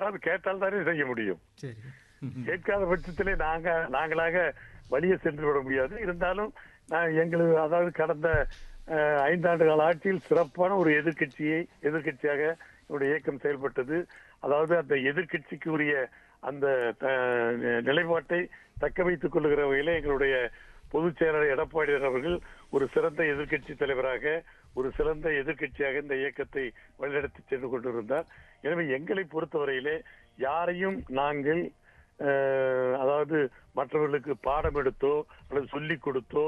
யாராவது கேட்டால் தானே செய்ய முடியும் சரி கேட்காத பட்சத்திலே நாங்க நாங்களாக வழியே சென்று விட முடியாது இருந்தாலும் நான் எங்களுக்கு அதாவது கடந்த அஹ், ஐந்தாண்டு கால ஆட்சியில் சிறப்பான ஒரு எதிர்க்கட்சியை எதிர்க்கட்சியாக என்னுடைய இயக்கம் செயல்பட்டது அதாவது அந்த எதிர்க்கட்சிக்கு உரிய அந்த அஹ், நிலைப்பாட்டை தக்க வைத்துக் கொள்ளுகிற வகையில எங்களுடைய பொதுச் செயலாளர் எடப்பாடியார் அவர்கள் ஒரு சிறந்த எதிர்க்கட்சி தலைவராக ஒரு சிறந்த எதிர்க்கட்சியாக இந்த இயக்கத்தை வழிநடத்தி சென்று கொண்டிருந்தார் எனவே எங்களை பொறுத்தவரையிலே யாரையும் நாங்கள் அஹ், அதாவது மற்றவர்களுக்கு பாடம் எடுத்தோ அல்லது சொல்லிக் கொடுத்தோ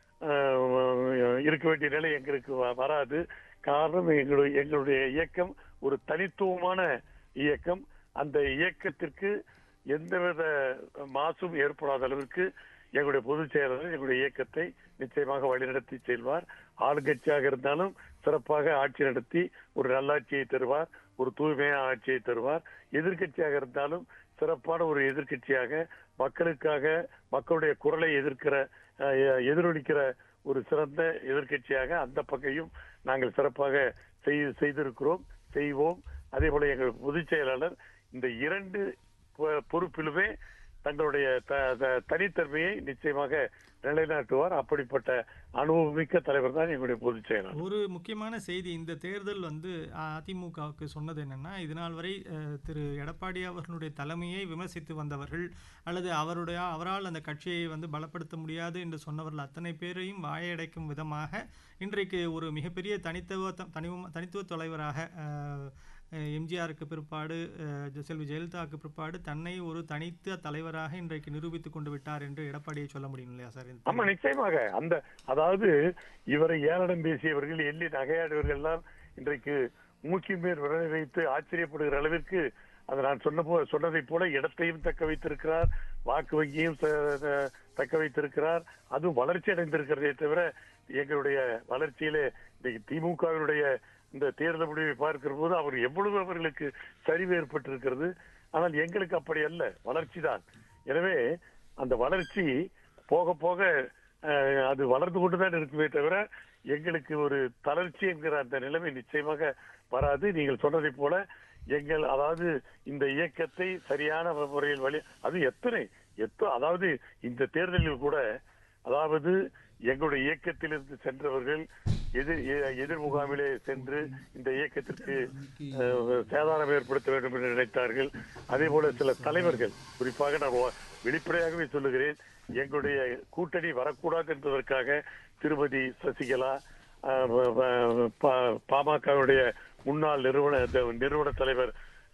அஹ், இருக்க வேண்டிய நிலை எங்களுக்கு வ- வராது காரணம் எங்களுடைய எங்களுடைய இயக்கம் ஒரு தனித்துவமான இயக்கம் அந்த இயக்கத்திற்கு எந்தவித மாசும் ஏற்படாத அளவிற்கு எங்களுடைய பொதுச் செயலாளர் எங்களுடைய இயக்கத்தை நிச்சயமாக வழிநடத்தி செல்வார் ஆளுங்கட்சியாக இருந்தாலும் சிறப்பாக ஆட்சி நடத்தி ஒரு நல்லாட்சியை தருவார் ஒரு தூய்மையான ஆட்சியை தருவார் எதிர்க்கட்சியாக இருந்தாலும் சிறப்பான ஒரு எதிர்க்கட்சியாக மக்களுக்காக மக்களுடைய குரலை எதிர்க்கிற அஹ், எதிரொலிக்கிற ஒரு சிறந்த எதிர்க்கட்சியாக அந்த பக்கையும் நாங்கள் சிறப்பாக செய்- செய்திருக்கிறோம் செய்வோம் அதே போல எங்கள் பொதுச் செயலாளர் இந்த இரண்டு பொ- பொறுப்பிலுமே தங்களுடைய த- த- தனித்தன்மையை நிச்சயமாக நிலைநாட்டுவார் அப்படிப்பட்ட அனுபவமிக்க தலைவர் தான் எங்களுடைய பொதுச் செயலாளர் ஒரு முக்கியமான செய்தி இந்த தேர்தல் வந்து அதிமுகவுக்கு சொன்னது என்னன்னா இது நாள் வரை அஹ், திரு எடப்பாடி அவர்களுடைய தலைமையை விமர்சித்து வந்தவர்கள் அல்லது அவருடைய அவரால் அந்த கட்சியை வந்து பலப்படுத்த முடியாது என்று சொன்னவர்கள் அத்தனை பேரையும் வாயடைக்கும் விதமாக இன்றைக்கு ஒரு மிகப்பெரிய தனித்துவ தனித்துவ தனித்துவ தலைவராக அஹ், அஹ், எம்ஜிஆருக்கு பிற்பாடு அஹ், ஜெ- செல்வி ஜெயலலிதாவுக்கு பிற்பாடு தன்னை ஒரு தனித்த தலைவராக இன்றைக்கு நிரூபித்துக் கொண்டு விட்டார் என்று எடப்பாடியை சொல்ல முடியும் இல்லையா சார் இந்த ஆமா நிச்சயமாக அந்த அதாவது இவரை ஏளனம் பேசியவர்கள் எள்ளி நகையாடுவர்கள் எல்லாம் இன்றைக்கு மூக்கின் மேல் விரலை வைத்து ஆச்சரியப்படுகிற அளவிற்கு அது நான் சொன்ன போ சொன்னதைப் போல இடத்தையும் தக்க வைத்திருக்கிறார் வாக்கு வங்கியும் த- த- தக்க வைத்திருக்கிறார் அதுவும் வளர்ச்சி அடைந்திருக்கிறதே தவிர எங்களுடைய வளர்ச்சியிலே இன்னைக்கு திமுகவினுடைய இந்த தேர்தல் முடிவை பார்க்கிற போது அவர் எவ்வளவு அவர்களுக்கு சரிவு ஏற்பட்டிருக்கிறது ஆனால் எங்களுக்கு அப்படி அல்ல வளர்ச்சி தான் எனவே அந்த வளர்ச்சி போக போக அஹ், அது வளர்ந்து கொண்டுதான் இருக்குமே தவிர எங்களுக்கு ஒரு தளர்ச்சி என்கிற அந்த நிலைமை நிச்சயமாக வராது நீங்கள் சொன்னதைப் போல எங்கள் அதாவது இந்த இயக்கத்தை சரியான முறையில் வழி அது எத்தனை எத்தோ அதாவது இந்த தேர்தலில் கூட அதாவது எங்களுடைய இயக்கத்திலிருந்து சென்றவர்கள் எதிர் எ- எதிர் முகாமிலே சென்று இந்த இயக்கத்திற்கு அஹ், சேதாரம் ஏற்படுத்த வேண்டும் என்று நினைத்தார்கள் அதே போல சில தலைவர்கள் குறிப்பாக நான் வ- வெளிப்படையாகவே சொல்லுகிறேன் எங்களுடைய கூட்டணி வரக்கூடாது என்பதற்காக திருமதி சசிகலா அஹ், வ- வ- பா- பாமகவுடைய முன்னாள் நிறுவன த- நிறுவன தலைவர்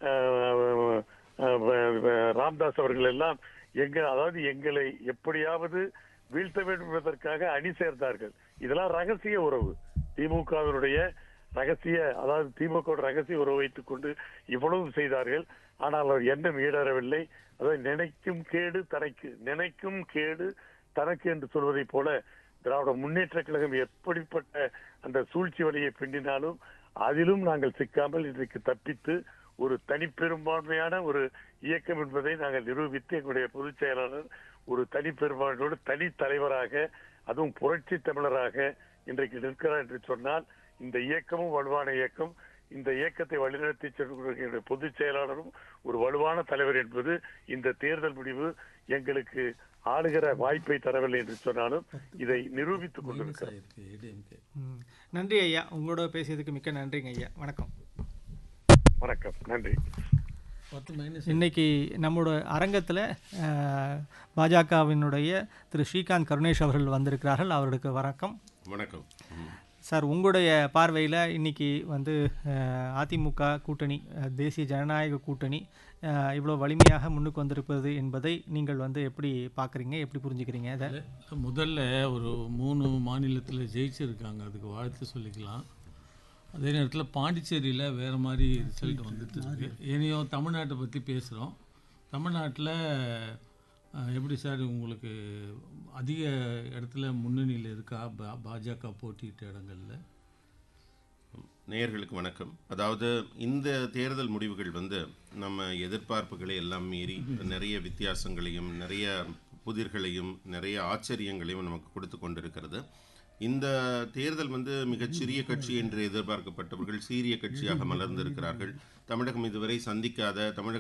அஹ், அஹ், வ- வ- ராம்தாஸ் அவர்கள் எல்லாம் எங்க அதாவது எங்களை எப்படியாவது வீழ்த்த வேண்டும் என்பதற்காக அணி சேர்ந்தார்கள் இதெல்லாம் ரகசிய உறவு திமுகவினுடைய ரகசிய அதாவது திமுக ரகசிய உறவு வைத்துக் கொண்டு இவ்வளவு செய்தார்கள் ஆனால் அவர் எண்ணம் ஈடறவில்லை அதாவது நினைக்கும் கேடு தனக்கு நினைக்கும் கேடு தனக்கு என்று சொல்வதைப் போல திராவிட முன்னேற்ற கழகம் எப்படிப்பட்ட அந்த சூழ்ச்சி வழியை பின்னினாலும் அதிலும் நாங்கள் சிக்காமல் இன்றைக்கு தப்பித்து ஒரு தனிப்பெரும்பான்மையான ஒரு இயக்கம் என்பதை நாங்கள் நிரூபித்து எங்களுடைய பொதுச் செயலாளர் ஒரு தனிப்பெரும்பான்மையோடு தனி தலைவராக அதுவும் புரட்சி தமிழராக இன்றைக்கு நிற்கிறார் என்று சொன்னால் இந்த இயக்கமும் வலுவான இயக்கம் இந்த இயக்கத்தை வழிநடத்தி செல்கிற பொதுச் செயலாளரும் ஒரு வலுவான தலைவர் என்பது இந்த தேர்தல் முடிவு எங்களுக்கு ஆளுகிற வாய்ப்பை தரவில்லை என்று சொன்னாலும் இதை நிரூபித்துக் கொண்டிருக்கிறார் இருக்கு ஏடிஎம்கே ம். நன்றி ஐயா உங்களோட பேசியதுக்கு மிக்க நன்றிங்க ஐயா வணக்கம் வணக்கம் நன்றி பத்து மைனஸ் இன்னைக்கு நம்மளோட அரங்கத்தில் பாஜகவினுடைய திரு ஸ்ரீகாந்த் கருணேஷ் அவர்கள் வந்திருக்கிறார்கள் அவர்களுக்கு வணக்கம் வணக்கம் ம். சார் உங்களுடைய பார்வையில் இன்னைக்கு வந்து அஹ், அதிமுக கூட்டணி அஹ், தேசிய ஜனநாயக கூட்டணி அஹ், இவ்வளோ வலிமையாக முன்னுக்கு வந்திருப்பது என்பதை நீங்கள் வந்து எப்படி பார்க்குறீங்க எப்படி புரிஞ்சுக்கிறீங்க இதை முதல்ல ஒரு மூணு மாநிலத்தில் ஜெயிச்சிருக்காங்க அதுக்கு வாழ்த்து சொல்லிக்கலாம் அதே நேரத்தில் பாண்டிச்சேரியில் வேறு மாதிரி ரிசல்ட் வந்துட்டு இருக்கு இனியும் தமிழ்நாட்டை பற்றி பேசுகிறோம் தமிழ்நாட்டில் அஹ், எப்படி சார் உங்களுக்கு அதிக இடத்துல முன்னணியில் இருக்கா பா பாஜக போட்டியிட்ட இடங்கள்ல நேயர்களுக்கு வணக்கம் அதாவது இந்த தேர்தல் முடிவுகள் வந்து நம்ம எதிர்பார்ப்புகளை எல்லாம் மீறி நிறைய வித்தியாசங்களையும் நிறைய புதிர்களையும் நிறைய ஆச்சரியங்களையும் நமக்கு கொடுத்து கொண்டிருக்கிறது இந்த தேர்தல் வந்து மிகச்சிறிய கட்சி என்று எதிர்பார்க்கப்பட்டவர்கள் சீரிய கட்சியாக மலர்ந்திருக்கிறார்கள் தமிழகம் இதுவரை சந்திக்காத தமிழகம்